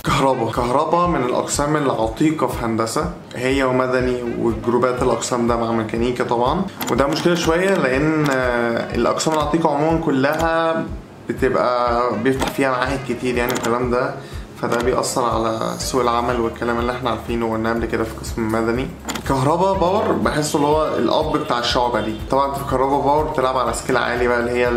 كهرباء كهرباء من الأقسام العتيقة في هندسة هي ومدني والجروبات الأقسام ده مع ميكانيكا طبعا وده مشكلة شوية لأن آه، الأقسام العتيقة عموما كلها بتبقى بيفتح فيها معاهد كتير يعني الكلام ده فده بيأثر على سوق العمل والكلام اللي احنا عارفينه وقلناه قبل كده في قسم مدني كهرباء باور بحسه اللي هو الأب بتاع الشعبة دي طبعا في كهرباء باور بتلعب على سكيل عالي بقى اللي هي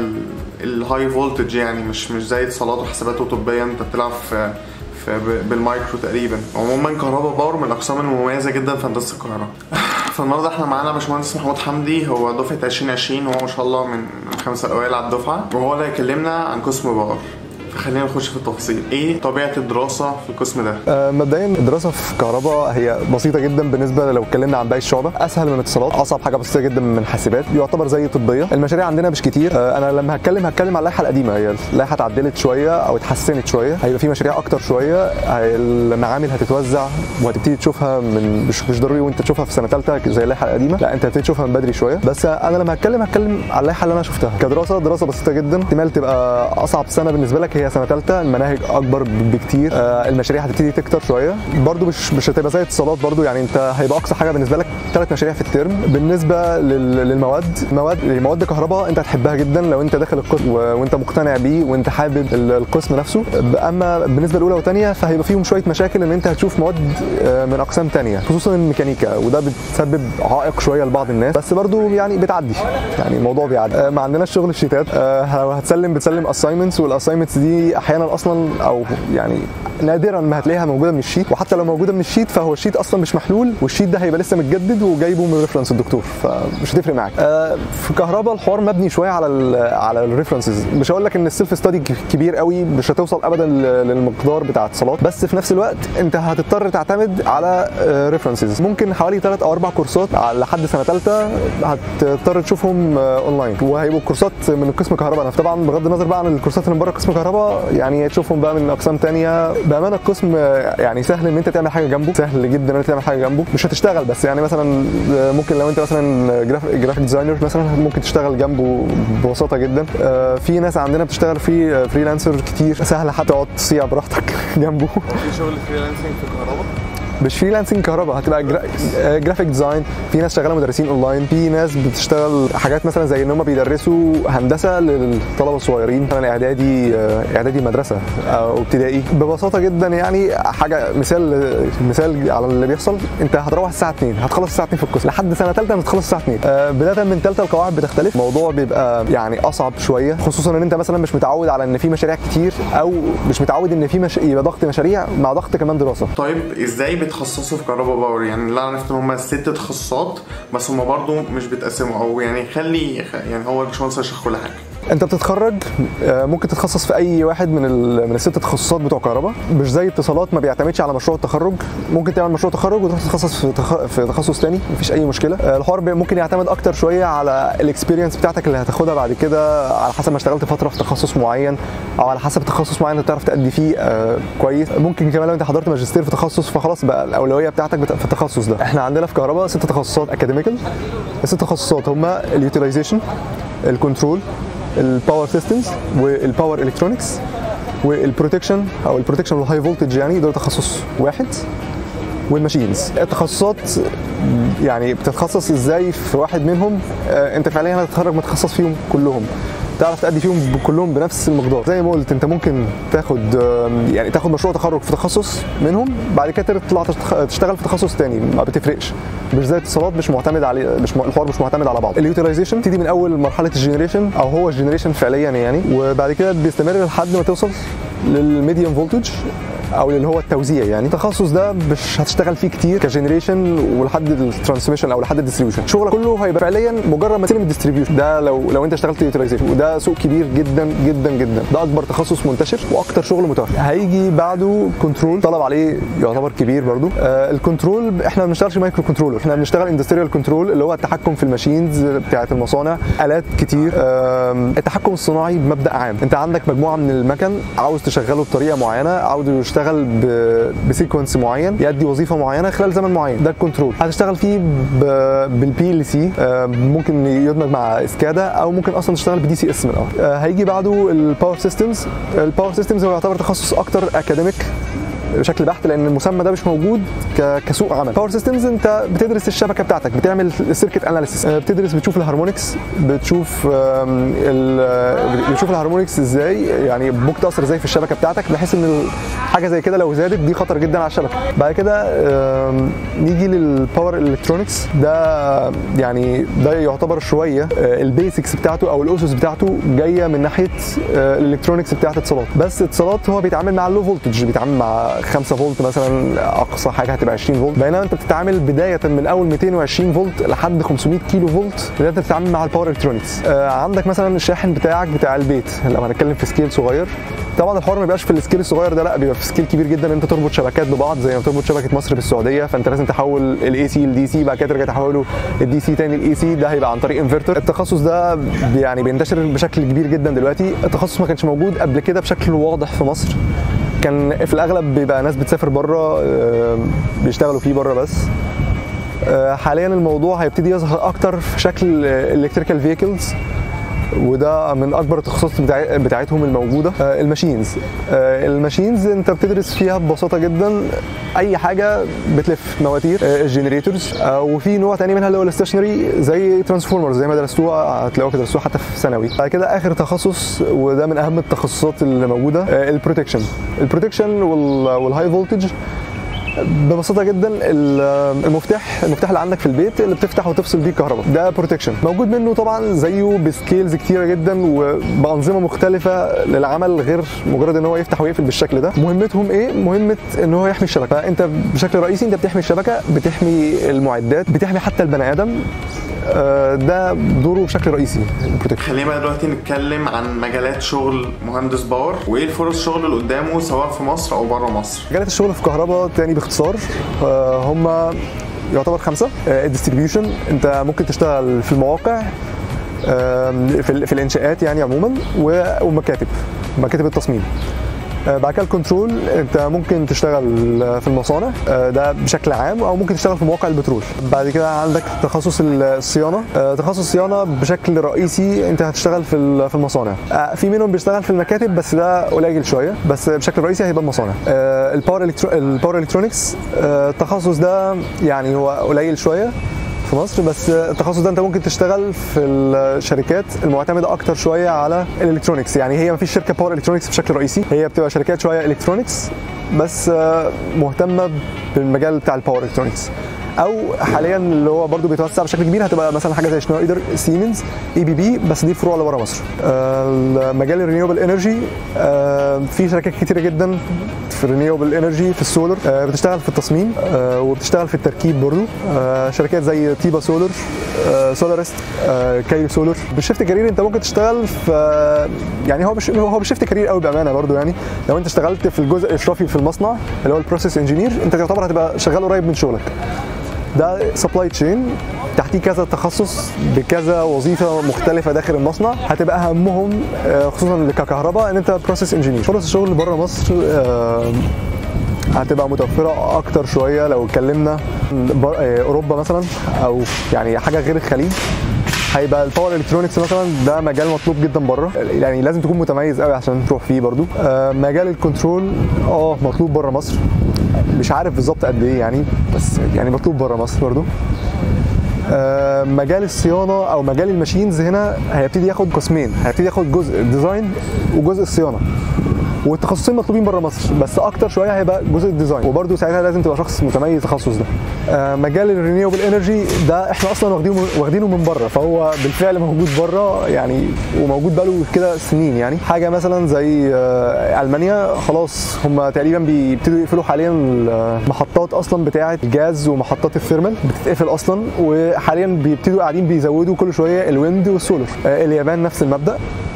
الهاي فولتج يعني مش مش زي اتصالات وحسابات وطبية انت بتلعب في في ب- بالمايكرو تقريبا عموما كهرباء باور من الاقسام المميزه جدا في هندسه القاهره فالنهارده احنا معانا باشمهندس محمود حمدي هو دفعه 2020 هو ما شاء الله من الخمسه الاوائل على الدفعه وهو اللي هيكلمنا عن قسم باور فخلينا نخش في التفاصيل ايه طبيعه الدراسه في القسم ده آه، مبدئيا الدراسه في كهرباء هي بسيطه جدا بالنسبه لو اتكلمنا عن باقي الشعبه اسهل من اتصالات اصعب حاجه بسيطه جدا من حاسبات يعتبر زي طبيه المشاريع عندنا مش كتير آه، انا لما هتكلم هتكلم على اللائحه القديمه هي اللائحه اتعدلت شويه او اتحسنت شويه هيبقى في مشاريع اكتر شويه هي- المعامل هتتوزع وهتبتدي تشوفها من مش مش ضروري وانت تشوفها في سنه ثالثه زي اللائحه القديمه لا انت هتبتدي تشوفها من بدري شويه بس انا لما هتكلم هتكلم على اللائحه اللي انا شفتها كدراسه دراسه بسيطه جدا احتمال تبقى اصعب سنه بالنسبه لك هي سنه ثالثه المناهج اكبر بكتير آه، المشاريع هتبتدي تكتر شويه برضو مش مش هتبقى زي اتصالات برضو يعني انت هيبقى اقصى حاجه بالنسبه لك ثلاث مشاريع في الترم بالنسبه لل- للمواد مواد مواد كهرباء انت هتحبها جدا لو انت داخل القسم و- وانت مقتنع بيه وانت حابب ال- القسم نفسه اما بالنسبه لاولى وثانيه فهيبقى فيهم شويه مشاكل ان انت هتشوف مواد آه، من اقسام تانية خصوصا الميكانيكا وده بتسبب عائق شويه لبعض الناس بس برضو يعني بتعدي يعني الموضوع بيعدي آه، ما عندناش شغل الشيتات آه، لو هتسلم بتسلم اساينمنتس والاساينمنتس دي احيانا اصلا او يعني نادرا ما هتلاقيها موجوده من الشيت وحتى لو موجوده من الشيت فهو الشيت اصلا مش محلول والشيت ده هيبقى لسه متجدد وجايبه من ريفرنس الدكتور فمش هتفرق معاك آه، في كهرباء الحوار مبني شويه على ال على الريفرنسز مش هقول لك ان السيلف ستادي كبير قوي مش هتوصل ابدا ل- للمقدار بتاع اتصالات بس في نفس الوقت انت هتضطر تعتمد على ريفرنسز ممكن حوالي ثلاث او اربع كورسات لحد سنه ثالثه هتضطر تشوفهم آه، اونلاين وهيبقوا كورسات من قسم كهرباء انا طبعا بغض النظر بقى عن الكورسات اللي من بره قسم كهرباء يعني تشوفهم بقى من اقسام تانية بامانه القسم آه، يعني سهل ان انت تعمل حاجه جنبه سهل جدا ان انت تعمل حاجه جنبه مش هتشتغل بس يعني مثلا آه، ممكن لو انت مثلا جراف- جرافيك ديزاينر مثلا ممكن تشتغل جنبه ببساطه جدا آه، في ناس عندنا بتشتغل في فريلانسر كتير سهل حتى تقعد تصيع براحتك جنبه في شغل فريلانسنج في كهرباء مش فريلانسنج كهرباء هتبقى جرا... آه، جرافيك ديزاين في ناس شغاله مدرسين اونلاين في ناس بتشتغل حاجات مثلا زي ان هم بيدرسوا هندسه للطلبه الصغيرين مثلا اعدادي آه، اعدادي مدرسه او ابتدائي ببساطه جدا يعني حاجه مثال مثال على اللي بيحصل انت هتروح الساعه 2 هتخلص الساعه 2 في القسم لحد سنه ثالثه هتخلص الساعه 2 آه، بدايه من ثالثه القواعد بتختلف الموضوع بيبقى يعني اصعب شويه خصوصا ان انت مثلا مش متعود على ان في مشاريع كتير او مش متعود ان في مش... يبقى ضغط مشاريع مع ضغط كمان دراسه طيب ازاي بتخصصوا في كهرباء باور يعني اللي انا عرفت ان هم ست تخصصات بس هم برضو مش بيتقسموا او يعني خلي يعني هو الباشمهندس يشرح كل حاجه انت بتتخرج آه، ممكن تتخصص في اي واحد من ال- من الست تخصصات بتوع كهرباء مش زي اتصالات ما بيعتمدش على مشروع التخرج ممكن تعمل مشروع تخرج وتروح تتخصص في تخ... في تخصص تاني مفيش اي مشكله آه، الحوار بي- ممكن يعتمد اكتر شويه على الاكسبيرينس بتاعتك اللي هتاخدها بعد كده على حسب ما اشتغلت فتره في تخصص معين او على حسب تخصص معين انت تعرف تأدي فيه آه، كويس ممكن كمان لو انت حضرت ماجستير في تخصص فخلاص بقى الاولويه بتاعتك بت- في التخصص ده احنا عندنا في كهرباء ست تخصصات اكاديميكال الست تخصصات هما اليوتيلايزيشن الكنترول الباور سيستمز والباور الكترونكس والبروتكشن او البروتكشن والهاي فولتج يعني دول تخصص واحد والماشينز التخصصات يعني بتتخصص ازاي في واحد منهم آه، انت فعليا هتتخرج متخصص فيهم كلهم تعرف تأدي فيهم كلهم بنفس المقدار زي ما قلت انت ممكن تاخد آم، يعني تاخد مشروع تخرج في تخصص منهم بعد كده تطلع تشتغ- تشتغل في تخصص تاني ما بتفرقش مش زي اتصالات مش معتمد عليه مش م- الحوار مش معتمد على بعض اليوتيلايزيشن تيجي من اول مرحله الجنريشن او هو الجنريشن فعليا يعني وبعد كده بيستمر لحد ما توصل للميديوم فولتج او اللي هو التوزيع يعني التخصص ده مش هتشتغل فيه كتير كجنريشن ولحد الترانسميشن او لحد الديستريبيوشن شغلك كله هيبقى فعليا مجرد ما تستلم الديستريبيوشن ده لو لو انت اشتغلت يوتيلايزيشن وده سوق كبير جدا جدا جدا ده اكبر تخصص منتشر واكتر شغل متوفر هيجي بعده كنترول طلب عليه يعتبر كبير برضو آه الكنترول احنا ما بنشتغلش مايكرو كنترولر احنا بنشتغل اندستريال كنترول اللي هو التحكم في الماشينز بتاعه المصانع الات كتير آم، التحكم الصناعي بمبدا عام انت عندك مجموعه من المكن عاوز تشغله بطريقه معينه عاوز يشتغل ب- بسيكونس معين يؤدي وظيفه معينه خلال زمن معين ده الكنترول هتشتغل فيه ب- بالبي ال سي ممكن يدمج مع اسكادا او ممكن اصلا تشتغل بدي سي اس من الاول آه، هيجي بعده الباور سيستمز الباور سيستمز هو يعتبر تخصص اكتر اكاديميك بشكل بحت لان المسمى ده مش موجود ك- كسوق عمل باور سيستمز انت بتدرس الشبكه بتاعتك بتعمل السيركت اناليسيس بتدرس بتشوف الهارمونكس بتشوف آم، ال- بتشوف الهارمونكس ازاي يعني ممكن تاثر ازاي في الشبكه بتاعتك بحيث ان ال- حاجه زي كده لو زادت دي خطر جدا على الشبكه بعد كده آم، نيجي للباور الكترونكس ده يعني ده يعتبر شويه آه، البيسكس بتاعته او الاسس بتاعته جايه من ناحيه آه، الالكترونكس بتاعت اتصالات بس اتصالات هو بيتعامل مع اللو فولتج بيتعامل مع 5 فولت مثلا اقصى حاجه هتبقى 20 فولت بينما انت بتتعامل بدايه من اول 220 فولت لحد 500 كيلو فولت ده انت بتتعامل مع الباور الكترونكس آه، عندك مثلا الشاحن بتاعك بتاع البيت لو هنتكلم في سكيل صغير طبعا الحوار ما بيبقاش في السكيل الصغير ده لا بيبقى في سكيل كبير جدا ان انت تربط شبكات ببعض زي ما تربط شبكه مصر بالسعوديه فانت لازم تحول الاي سي للدي سي بعد كده ترجع تحوله الدي سي تاني للاي سي ده هيبقى عن طريق انفرتر التخصص ده بي- يعني بينتشر بشكل كبير جدا دلوقتي التخصص ما كانش موجود قبل كده بشكل واضح في مصر كان في الاغلب بيبقى ناس بتسافر بره آه، بيشتغلوا فيه بره بس آه، حاليا الموضوع هيبتدي يظهر اكتر في شكل الكتريكال فيكلز وده من اكبر التخصصات بتاع- بتاعتهم الموجوده آه، الماشينز آه، الماشينز انت بتدرس فيها ببساطه جدا اي حاجه بتلف مواتير آه، الجنريتورز آه، وفي نوع تاني منها اللي هو الاستشنري زي ترانسفورمرز زي ما درستوها هتلاقوها درستوها حتى في ثانوي بعد كده اخر تخصص وده من اهم التخصصات اللي موجوده آه، البروتكشن البروتكشن والهاي فولتج ببساطه جدا ال- المفتاح المفتاح اللي عندك في البيت اللي بتفتح وتفصل بيه الكهرباء ده بروتكشن موجود منه طبعا زيه بسكيلز كتيره جدا وبانظمه مختلفه للعمل غير مجرد ان هو يفتح ويقفل بالشكل ده مهمتهم ايه مهمه ان هو يحمي الشبكه فانت بشكل رئيسي انت بتحمي الشبكه بتحمي المعدات بتحمي حتى البني ادم آه، ده دوره بشكل رئيسي البروتكشن خلينا بقى دلوقتي نتكلم عن مجالات شغل مهندس باور وايه الفرص شغل اللي قدامه سواء في مصر او بره مصر مجالات الشغل في كهرباء تاني باختصار آه، هم يعتبر خمسه الديستريبيوشن انت ممكن تشتغل في المواقع آم، في ال- في الانشاءات يعني عموما و- ومكاتب مكاتب التصميم آه، بعد كده الكنترول انت ممكن تشتغل في المصانع آه، ده بشكل عام او ممكن تشتغل في مواقع البترول بعد كده عندك تخصص الصيانه آه، تخصص الصيانه بشكل رئيسي انت هتشتغل في ال- في المصانع آه، في منهم بيشتغل في المكاتب بس ده قليل شويه بس بشكل رئيسي هيبقى المصانع آه، الباور إلكترو- الباور الكترونكس آه، التخصص ده يعني هو قليل شويه في مصر بس التخصص ده انت ممكن تشتغل في الشركات المعتمده اكتر شويه على الالكترونكس يعني هي ما فيش شركه باور الكترونكس بشكل رئيسي هي بتبقى شركات شويه الكترونكس بس آه، مهتمه بالمجال بتاع الباور الكترونكس او حاليا اللي هو برضو بيتوسع بشكل كبير هتبقى مثلا حاجه زي شنايدر سيمنز اي بي بي بس دي فروع لبره مصر آه، مجال الرينيوبل انرجي في شركات كتيره جدا في الرينيوبل انرجي في السولر آه، بتشتغل في التصميم آه، وبتشتغل في التركيب برضو آه، شركات زي تيبا سولر آه، سولارست آه، كايرو سولر بالشيفت كارير انت ممكن تشتغل في يعني هو مش هو بالشيفت كارير قوي بامانه برضو يعني لو انت اشتغلت في الجزء الاشرافي في المصنع اللي هو البروسيس انجينير انت تعتبر هتبقى شغال قريب من شغلك ده سبلاي تشين تحتيه كذا تخصص بكذا وظيفه مختلفه داخل المصنع هتبقى اهمهم آه، خصوصا ككهرباء ان انت بروسيس انجينير فرص الشغل بره مصر آه، هتبقى متوفره اكتر شويه لو اتكلمنا بر- آه، اوروبا مثلا او يعني حاجه غير الخليج هيبقى الباور الكترونكس مثلا ده مجال مطلوب جدا بره يعني لازم تكون متميز قوي عشان تروح فيه برضو آه، مجال الكنترول اه مطلوب بره مصر مش عارف بالظبط قد ايه يعني بس يعني مطلوب بره مصر برضو آه، مجال الصيانه او مجال الماشينز هنا هيبتدي ياخد قسمين هيبتدي ياخد جزء الديزاين وجزء الصيانه والتخصصين مطلوبين بره مصر بس اكتر شويه هيبقى جزء الديزاين وبرده ساعتها لازم تبقى شخص متميز التخصص ده آه، مجال الرينيوبل انرجي ده احنا اصلا واخدينه واخدينه من بره فهو بالفعل موجود بره يعني وموجود بقاله كده سنين يعني حاجه مثلا زي آه، المانيا خلاص هم تقريبا بيبتدوا يقفلوا حاليا المحطات اصلا بتاعه الجاز ومحطات الثيرمال بتتقفل اصلا وحاليا بيبتدوا قاعدين بيزودوا كل شويه الويند والسولر آه، اليابان نفس المبدا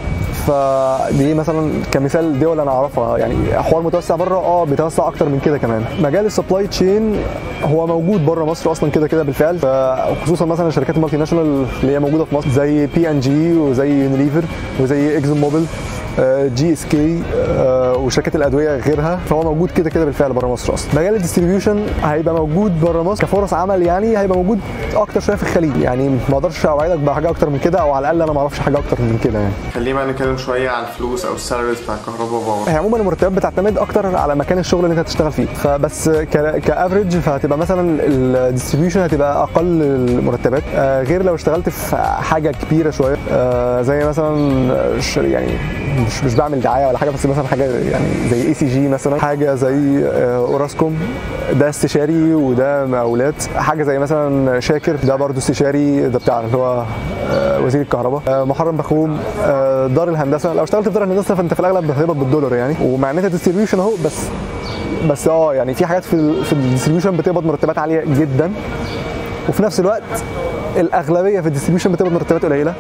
فدي مثلا كمثال دول انا اعرفها يعني حوار متوسع بره اه بيتوسع اكتر من كده كمان مجال السبلاي تشين هو موجود بره مصر اصلا كده كده بالفعل خصوصا مثلا الشركات المالتي ناشونال اللي هي موجوده في مصر زي بي ان جي وزي يونيليفر وزي اكزون موبيل جي اس كي وشركات الادويه غيرها فهو موجود كده كده بالفعل بره مصر اصلا مجال الديستريبيوشن هيبقى موجود بره مصر كفرص عمل يعني هيبقى موجود اكتر شويه في الخليج يعني ما اقدرش اوعدك بحاجه اكتر من كده او على الاقل انا ما اعرفش حاجه اكتر من كده يعني خلينا بقى نتكلم شويه على الفلوس او السالاريز بتاع الكهرباء وباور هي عموما المرتبات بتعتمد اكتر على مكان الشغل اللي انت هتشتغل فيه فبس كافريج فهتبقى مثلا الديستريبيوشن هتبقى اقل المرتبات آه، غير لو اشتغلت في حاجه كبيره شويه آه، زي مثلا ش- يعني مش مش بعمل دعايه ولا حاجه بس مثلا حاجه يعني زي اي سي جي مثلا حاجه زي آه، اوراسكوم ده استشاري وده مقاولات حاجه زي مثلا شاكر ده برضه استشاري ده بتاع اللي هو آه، وزير الكهرباء آه، محرم بخوم آه، دار الهندسه لو اشتغلت في دار الهندسه فانت في الاغلب هتقبض بالدولار يعني ومع ان انت ديستريبيوشن اهو بس بس اه يعني في حاجات في ال- في الديستريبيوشن بتقبض مرتبات عاليه جدا وفي نفس الوقت الاغلبيه في الديستريبيوشن بتقبض مرتبات قليله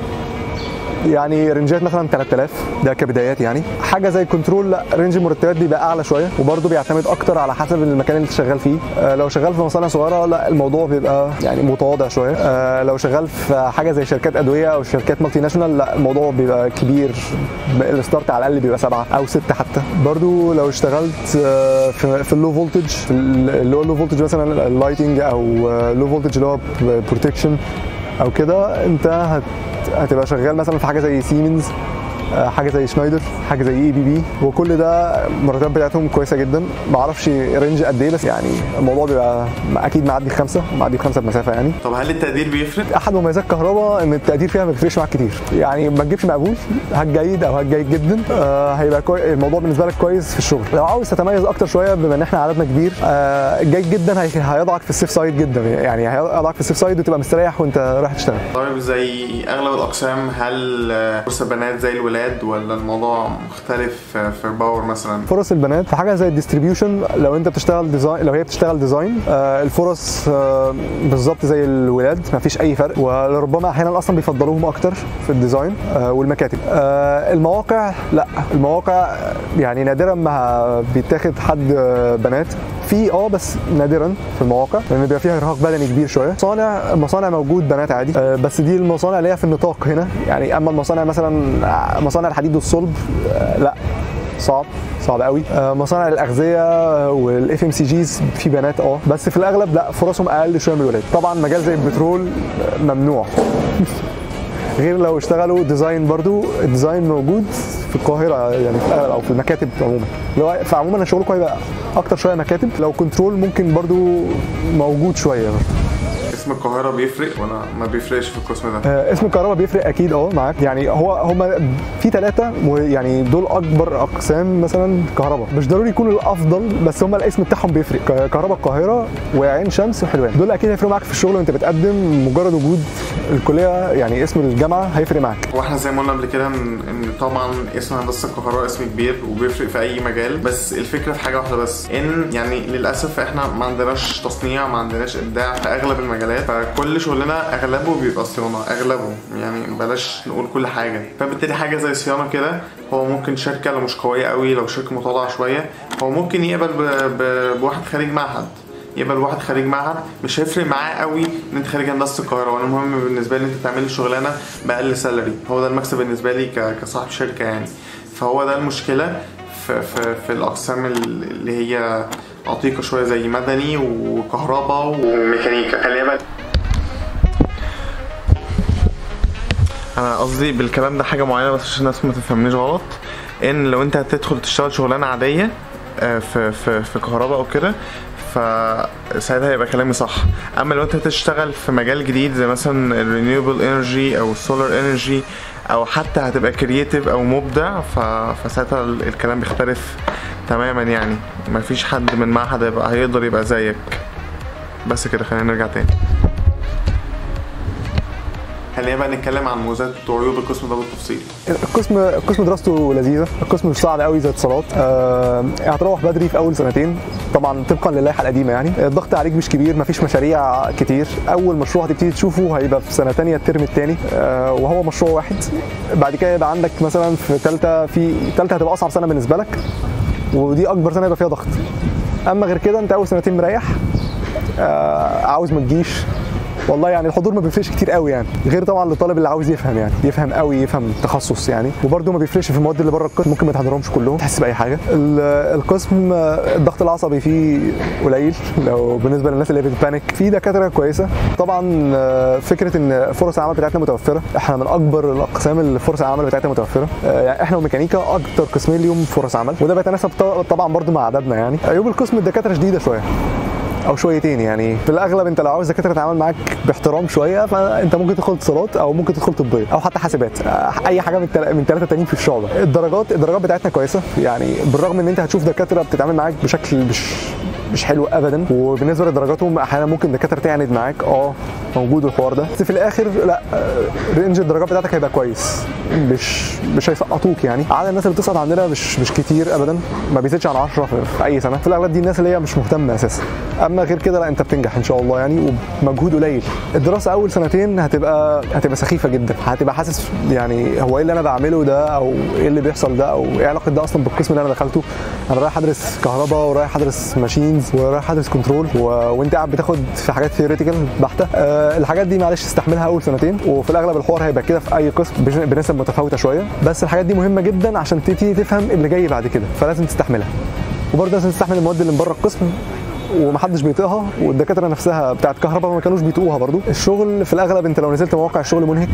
يعني رنجات مثلا 3000 ده كبدايات يعني حاجه زي كنترول لا رينج المرتبات بيبقى اعلى شويه وبرده بيعتمد اكتر على حسب المكان اللي انت شغال فيه آه لو شغال في مصانع صغيره لا الموضوع بيبقى يعني متواضع شويه آه لو شغال في حاجه زي شركات ادويه او شركات مالتي ناشونال لا الموضوع بيبقى كبير الستارت على الاقل بيبقى سبعه او سته حتى برضو لو اشتغلت آه، في, في اللو فولتج في ال- اللي هو اللو فولتج مثلا اللايتنج او لو فولتج اللي هو بروتكشن او كده انت هت هتبقى شغال مثلا في حاجه زي سيمنز آه، حاجه زي شنايدر حاجه زي اي بي بي وكل ده المرتبات بتاعتهم كويسه جدا ما اعرفش رينج قد ايه بس يعني الموضوع بيبقى اكيد معدي خمسه معدي خمسه بمسافه يعني طب هل التقدير بيفرق؟ احد مميزات كهرباء ان التقدير فيها ما بيفرقش معاك كتير يعني ما تجيبش مقبول هات جيد او هات جيد جدا آه هيبقى كوي... الموضوع بالنسبه لك كويس في الشغل لو عاوز تتميز اكتر شويه بما ان احنا عددنا كبير آه جيد جدا هي... هيضعك في السيف سايد جدا يعني هيضعك في السيف سايد وتبقى مستريح وانت رايح تشتغل طيب زي اغلب الاقسام هل آه، فرص البنات زي الولاد ولا الموضوع مختلف آه، في باور مثلا؟ فرص البنات في حاجه زي الديستريبيوشن لو انت بتشتغل ديزاين لو هي بتشتغل ديزاين آه الفرص آه بالظبط زي الولاد ما فيش اي فرق وربما احيانا اصلا بيفضلوهم اكتر في الديزاين آه والمكاتب آه المواقع لا المواقع يعني نادرا ما بيتاخد حد آه، بنات في اه بس نادرا في المواقع لان بيبقى فيها ارهاق بدني كبير شويه مصانع المصانع موجود بنات عادي آه، بس دي المصانع اللي هي في النطاق هنا يعني اما المصانع مثلا آه، مصانع الحديد والصلب آه، لا صعب صعب قوي آه، مصانع الاغذيه والاف ام سي جيز في بنات اه بس في الاغلب لا فرصهم اقل شويه من الولاد طبعا مجال زي البترول آه، ممنوع غير لو اشتغلوا ديزاين برضو الديزاين موجود في القاهره يعني في الاغلب او في المكاتب عموما اللي هو فعموما شغلكم هيبقى اكتر شويه مكاتب لو كنترول ممكن برضو موجود شويه اسم القاهره بيفرق ولا ما بيفرقش في القسم ده؟ آه، اسم الكهرباء بيفرق اكيد اه معاك يعني هو هما في ثلاثه يعني دول اكبر اقسام مثلا كهرباء مش ضروري يكونوا الافضل بس هما الاسم بتاعهم بيفرق ك- كهرباء القاهره وعين شمس وحلوان دول اكيد هيفرقوا معاك في الشغل وانت بتقدم مجرد وجود الكليه يعني اسم الجامعه هيفرق معاك واحنا زي ما قلنا قبل كده ان إن طبعا اسم هندسه القاهره اسم كبير وبيفرق في اي مجال بس الفكره في حاجه واحده بس ان يعني للاسف احنا ما عندناش تصنيع ما عندناش ابداع في اغلب المجالات فكل شغلنا اغلبه بيبقى صيانه اغلبه يعني بلاش نقول كل حاجه فبالتالي حاجه زي صيانه كده هو ممكن شركه لو مش قويه قوي لو شركه متواضعه شويه هو ممكن يقبل ب- ب- بواحد خريج معهد يبقى الواحد خريج معهد مش هيفرق معاه قوي ان انت خريج هندسه القاهره وانا المهم بالنسبه لي انت تعمل لي شغلانه باقل سالري هو ده المكسب بالنسبه لي ك- كصاحب شركه يعني فهو ده المشكله في, في, في الاقسام ال- اللي هي عتيقه شويه زي مدني وكهرباء وميكانيكا خلينا بقى انا قصدي بالكلام ده حاجه معينه بس عشان الناس ما تفهمنيش غلط ان لو انت هتدخل تشتغل شغلانه عاديه آه، في في في كهرباء او كده فساعتها هيبقى كلامي صح اما لو انت هتشتغل في مجال جديد زي مثلا الرينيوبل انرجي او السولار انرجي او حتى هتبقى كرييتيف او مبدع ف... فساعتها ال- الكلام بيختلف تماما يعني مفيش حد من معهد هيبقى هيقدر يبقى زيك بس كده خلينا نرجع تاني خلينا بقى نتكلم عن مميزات وعيوب القسم ده بالتفصيل القسم القسم دراسته لذيذه القسم مش صعب قوي زي اتصالات آه، هتروح بدري في اول سنتين طبعا طبقا للائحه القديمه يعني الضغط عليك مش كبير مفيش مشاريع كتير اول مشروع هتبتدي تشوفه هيبقى في سنه تانية الترم الثاني وهو مشروع واحد بعد كده يبقى عندك مثلا في ثالثه في ثالثه هتبقى اصعب سنه بالنسبه لك ودي اكبر سنه يبقى فيها ضغط اما غير كده انت اول سنتين مريح آه، عاوز ما تجيش والله يعني الحضور ما بيفرقش كتير قوي يعني غير طبعا للطالب اللي عاوز يفهم يعني يفهم قوي يفهم تخصص يعني وبرده ما بيفرقش في المواد اللي بره القسم ممكن ما تحضرهمش كلهم تحس باي حاجه ال- القسم آه، الضغط العصبي فيه قليل لو بالنسبه للناس اللي بتبانك في دكاتره كويسه طبعا آه، فكره ان فرص العمل بتاعتنا متوفره احنا من اكبر الاقسام اللي فرص العمل بتاعتنا متوفره آه، يعني احنا وميكانيكا اكتر قسمين ليهم فرص عمل وده بيتناسب ط- طبعا برضو مع عددنا يعني عيوب القسم الدكاتره شديده شويه او شويتين يعني في الاغلب انت لو عاوز دكاتره تتعامل معاك باحترام شويه فانت ممكن تدخل اتصالات او ممكن تدخل طبيه او حتى حاسبات آه، اي حاجه من التل- من ثلاثه تانيين في الشعبه الدرجات الدرجات بتاعتنا كويسه يعني بالرغم ان انت هتشوف دكاتره بتتعامل معاك بشكل مش مش حلو ابدا وبالنسبه لدرجاتهم احيانا ممكن دكاتره تعند معاك اه موجود الحوار ده بس في الاخر لا آه، رينج الدرجات بتاعتك هيبقى كويس مش مش هيسقطوك يعني عدد الناس اللي بتسقط عندنا مش مش كتير ابدا ما بيزيدش عن 10 في, في اي سنه في الاغلب دي الناس اللي هي مش مهتمه اساسا اما غير كده لا انت بتنجح ان شاء الله يعني وبمجهود قليل الدراسه اول سنتين هتبقى هتبقى سخيفه جدا هتبقى حاسس يعني هو ايه اللي انا بعمله ده او ايه اللي بيحصل ده او ايه علاقه ده اصلا بالقسم اللي انا دخلته انا رايح ادرس كهرباء ورايح ادرس ماشينز ورايح ادرس كنترول و... وانت قاعد بتاخد في حاجات ثيوريتيكال بحته أه الحاجات دي معلش استحملها اول سنتين وفي الاغلب الحوار هيبقى كده في اي قسم بش- بنسب متفاوته شويه بس الحاجات دي مهمه جدا عشان تبتدي تفهم اللي جاي بعد كده فلازم تستحملها وبرضه لازم تستحمل المواد اللي من بره القسم ومحدش بيطيقها والدكاتره نفسها بتاعت كهرباء ما كانوش بيطيقوها برضو الشغل في الاغلب انت لو نزلت مواقع الشغل منهك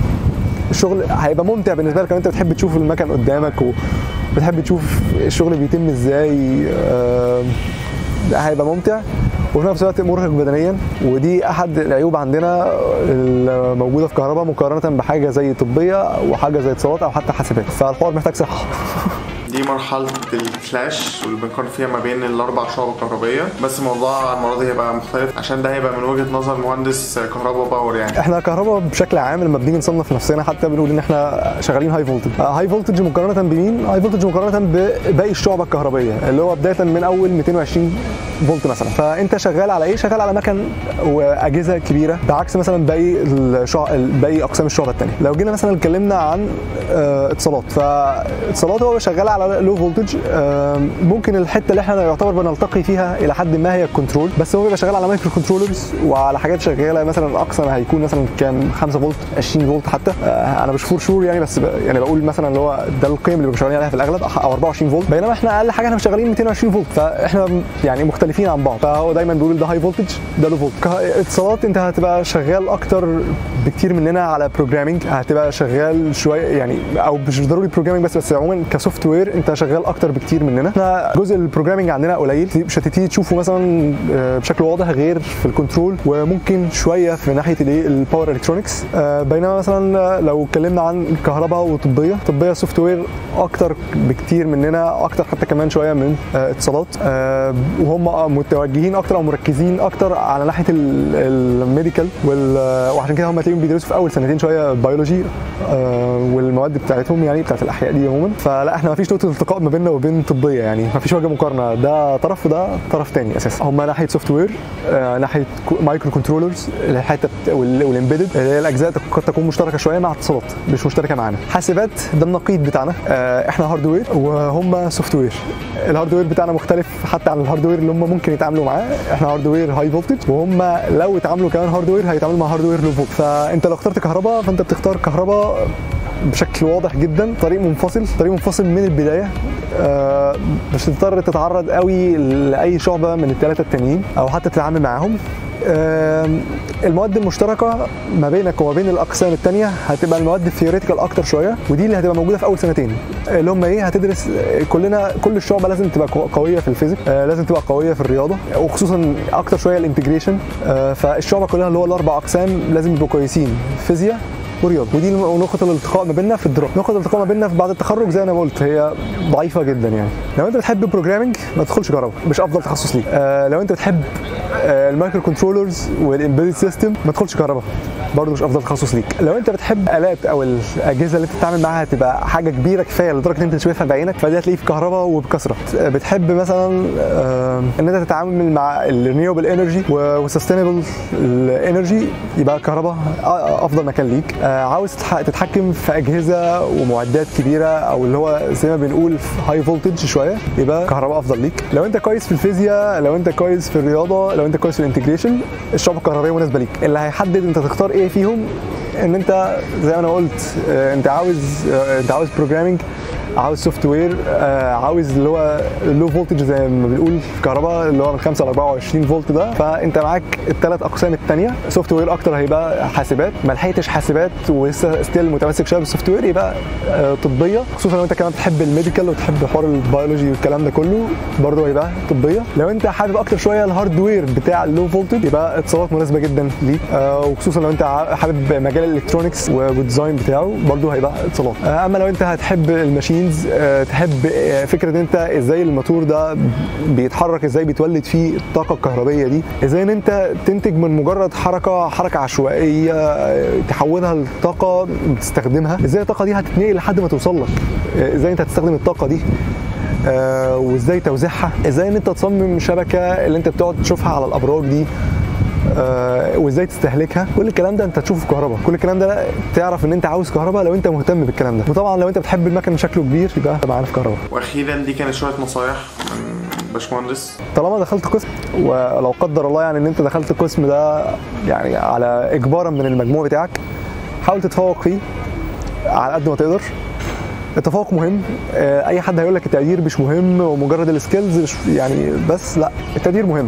الشغل هيبقى ممتع بالنسبه لك لو انت بتحب تشوف المكان قدامك وبتحب تشوف الشغل بيتم ازاي آه، ده هيبقى ممتع وفي نفس الوقت مرهق بدنيا ودي احد العيوب عندنا الموجوده في كهرباء مقارنه بحاجه زي طبيه وحاجه زي اتصالات او حتى حاسبات فالحوار محتاج صحه دي مرحلة الكلاش واللي بنقارن فيها ما بين الأربع شعب الكهربية بس الموضوع المرة دي هيبقى مختلف عشان ده هيبقى من وجهة نظر مهندس كهرباء باور يعني احنا كهرباء بشكل عام لما بنيجي نصنف نفسنا حتى بنقول ان احنا شغالين هاي فولتج هاي فولتج مقارنه بمين هاي فولتج مقارنه بباقي الشعب الكهربيه اللي هو بدايه من اول 220 فولت مثلا فانت شغال على ايه شغال على مكن واجهزه كبيره بعكس مثلا باقي الشع... باقي اقسام الشعب الثانيه لو جينا مثلا اتكلمنا عن آه، اتصالات فاتصالات هو شغال على لو فولتج ممكن الحته اللي احنا يعتبر بنلتقي فيها الى حد ما هي الكنترول بس هو بيبقى شغال على مايكرو كنترولرز وعلى حاجات شغاله مثلا اقصى ما هيكون مثلا كان 5 فولت 20 فولت حتى آه، انا مش فور شور يعني بس ب... يعني بقول مثلا اللي هو ده القيم اللي بنبقى شغالين عليها في الاغلب او 24 فولت بينما احنا اقل حاجه احنا شغالين 220 فولت فاحنا يعني مختلفين عن بعض فهو دايما بيقول ده هاي فولتج ده لو فولت اتصالات انت هتبقى شغال اكتر بكتير مننا على بروجرامينج هتبقى شغال شويه يعني او مش ضروري بروجرامينج بس بس عموما كسوفت وير انت شغال اكتر بكتير مننا احنا جزء البروجرامينج عندنا قليل مش هتبتدي تشوفه مثلا آه، بشكل واضح غير في الكنترول وممكن شويه في ناحيه الايه الباور الكترونكس بينما مثلا لو اتكلمنا عن كهرباء وطبيه طبيه سوفت وير اكتر بكتير مننا اكتر حتى كمان شويه من آه، اتصالات آه، وهم متوجهين اكتر او مركزين اكتر على ناحيه ال- الميديكال وال- وعشان كده هم تلاقيهم بيدرسوا في اول سنتين شويه بيولوجي والمواد بتاعتهم يعني بتاعت الاحياء دي عموما فلا احنا ما فيش نقطه التقاء ما بيننا وبين طبيه يعني ما فيش وجه مقارنه ده طرف وده طرف تاني اساسا هم ناحيه سوفت وير ناحيه مايكرو كنترولرز الحته والامبيدد اللي هي الاجزاء قد تكون مشتركه شويه مع اتصالات مش مشتركه معانا حاسبات ده النقيض بتاعنا آه، احنا هاردوير وهم سوفت وير الهاردوير بتاعنا مختلف حتى عن الهاردوير اللي هم ممكن يتعاملوا معاه احنا هاردوير هاي فولتج وهم لو اتعاملوا كمان هاردوير هيتعاملوا مع هاردوير لو فولت فانت لو اخترت كهرباء فانت بتختار كهرباء بشكل واضح جدا طريق منفصل طريق منفصل من البدايه آه، مش تضطر تتعرض قوي لاي شعبه من الثلاثه التانيين او حتى تتعامل معاهم آم، المواد المشتركه ما بينك وما بين الاقسام الثانيه هتبقى المواد الثيوريتيكال اكتر شويه ودي اللي هتبقى موجوده في اول سنتين اللي هم ايه هتدرس كلنا كل الشعبه لازم تبقى قو- قويه في الفيزيك آه، لازم تبقى قويه في الرياضه وخصوصا اكتر شويه الانتجريشن آه، فالشعبه كلها اللي هو الاربع اقسام لازم يبقوا كويسين فيزياء ورياضه ودي نقطه الالتقاء ما بيننا في الدراسه نقطه الالتقاء ما بيننا في بعد التخرج زي انا ما قلت هي ضعيفه جدا يعني لو انت بتحب بروجرامنج ما تدخلش كهرباء مش افضل تخصص ليك آه لو انت بتحب آه المايكرو كنترولرز والامبيدد سيستم ما تدخلش كهرباء برضه مش افضل تخصص ليك لو انت بتحب الات او الاجهزه اللي انت بتتعامل معاها تبقى حاجه كبيره كفايه لدرجه ان انت تشوفها بعينك فدي هتلاقيه في كهرباء وبكثره آه، بتحب مثلا آه، ان انت تتعامل مع الرينيوبل انرجي وسستينبل انرجي يبقى كهرباء افضل مكان ليك آه، آه، عاوز تتح- تتحكم في اجهزه ومعدات كبيره او اللي هو زي ما بنقول هاي فولتج شويه يبقى كهرباء افضل ليك لو انت كويس في الفيزياء لو انت كويس في الرياضه لو انت كويس في الانتجريشن الشعب الكهربائيه مناسبه ليك اللي هيحدد انت تختار ايه فيهم ان انت زي ما انا قلت آه، انت عاوز آه، انت عاوز بروجرامنج عاوز سوفت وير عاوز اللي هو اللو فولتج زي ما بنقول في كهرباء اللي هو من 5 ل 24 فولت ده فانت معاك الثلاث اقسام الثانيه سوفت وير اكتر هيبقى حاسبات ما لحقتش حاسبات ولسه ستيل متمسك شويه بالسوفت وير يبقى آه، طبيه خصوصا لو انت كمان بتحب الميديكال وتحب حوار البيولوجي والكلام ده كله برضه هيبقى طبيه لو انت حابب اكتر شويه الهاردوير بتاع اللو فولتج يبقى اتصالات مناسبه جدا ليك آه، وخصوصا لو انت ع- حابب مجال الالكترونكس والديزاين بتاعه برضه هيبقى اتصالات آه، اما لو انت هتحب الماشينز آه، تحب آه، فكره ان انت ازاي الموتور ده بيتحرك ازاي بيتولد فيه الطاقه الكهربيه دي ازاي ان انت تنتج من مجرد حركه حركه عشوائيه آه، تحولها لطاقه تستخدمها ازاي الطاقه دي هتتنقل لحد ما توصل لك آه، ازاي انت هتستخدم الطاقه دي آه، وازاي توزيعها ازاي ان انت تصمم شبكه اللي انت بتقعد تشوفها على الابراج دي آه، وازاي تستهلكها كل الكلام ده انت هتشوفه في كهرباء كل الكلام ده تعرف ان انت عاوز كهرباء لو انت مهتم بالكلام ده وطبعا لو انت بتحب المكن شكله كبير يبقى معانا في كهرباء واخيرا دي كانت شويه نصايح من باشمهندس طالما دخلت قسم ولو قدر الله يعني ان انت دخلت القسم ده يعني على اجبارا من المجموع بتاعك حاول تتفوق فيه على قد ما تقدر التفوق مهم آه، اي حد هيقول لك التقدير مش مهم ومجرد السكيلز مش يعني بس لا التقدير مهم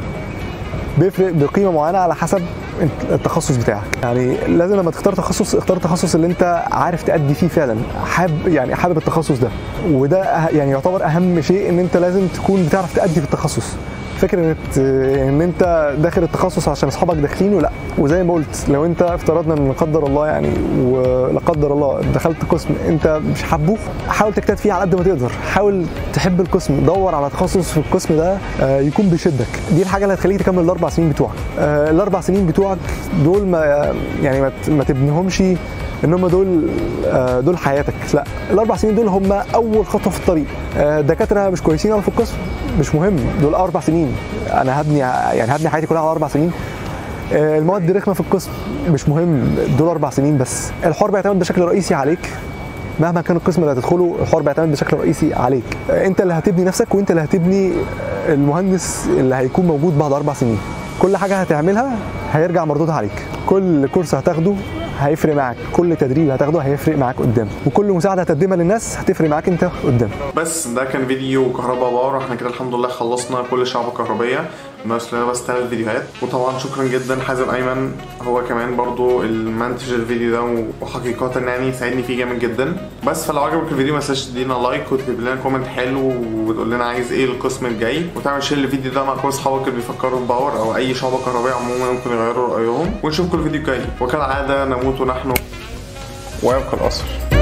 بيفرق بقيمه معينه على حسب التخصص بتاعك يعني لازم لما تختار تخصص اختار التخصص اللي انت عارف تأدي فيه فعلا حابب يعني حابب التخصص ده وده أه- يعني يعتبر اهم شيء ان انت لازم تكون بتعرف تأدي في التخصص فكرة ان انت داخل التخصص عشان اصحابك داخلينه لا وزي ما قلت لو انت افترضنا ان لا قدر الله يعني ولا قدر الله دخلت قسم انت مش حابه حاول تجتهد فيه على قد ما تقدر حاول تحب القسم دور على تخصص في القسم ده آه، يكون بيشدك دي الحاجه اللي هتخليك تكمل الاربع سنين بتوعك آه، الاربع سنين بتوعك دول ما يعني ما ت- ما تبنيهمش ان هم دول آه، دول حياتك لا الاربع سنين دول هم اول خطوه في الطريق آه، الدكاتره مش كويسين أوي في القسم مش مهم دول اربع سنين انا هبني يعني هبني حياتي كلها على اربع سنين آه، المواد رخمه في القسم مش مهم دول اربع سنين بس الحوار بيعتمد بشكل رئيسي عليك مهما كان القسم اللي هتدخله الحوار بيعتمد بشكل رئيسي عليك آه، انت اللي هتبني نفسك وانت اللي هتبني المهندس اللي هيكون موجود بعد اربع سنين كل حاجه هتعملها هيرجع مردودها عليك كل كورس هتاخده هيفرق معاك كل تدريب هتاخده هيفرق معاك قدام وكل مساعده هتقدمها للناس هتفرق معاك انت قدام بس ده كان فيديو كهرباء باور احنا كده الحمد لله خلصنا كل الشعب الكهربية ناقص لنا بس ثلاث فيديوهات وطبعا شكرا جدا حازم ايمن هو كمان برضو المنتج الفيديو ده وحقيقة يعني ساعدني فيه جامد جدا بس فلو عجبك الفيديو ما تنساش تدينا لايك وتكتب لنا كومنت حلو وتقول لنا عايز ايه القسم الجاي وتعمل شير الفيديو ده مع كل اصحابك اللي بيفكروا في باور او اي شعبة كهربائية عموما ممكن يغيروا رأيهم ونشوفكم الفيديو الجاي وكالعادة نموت نحن ويبقى الأسر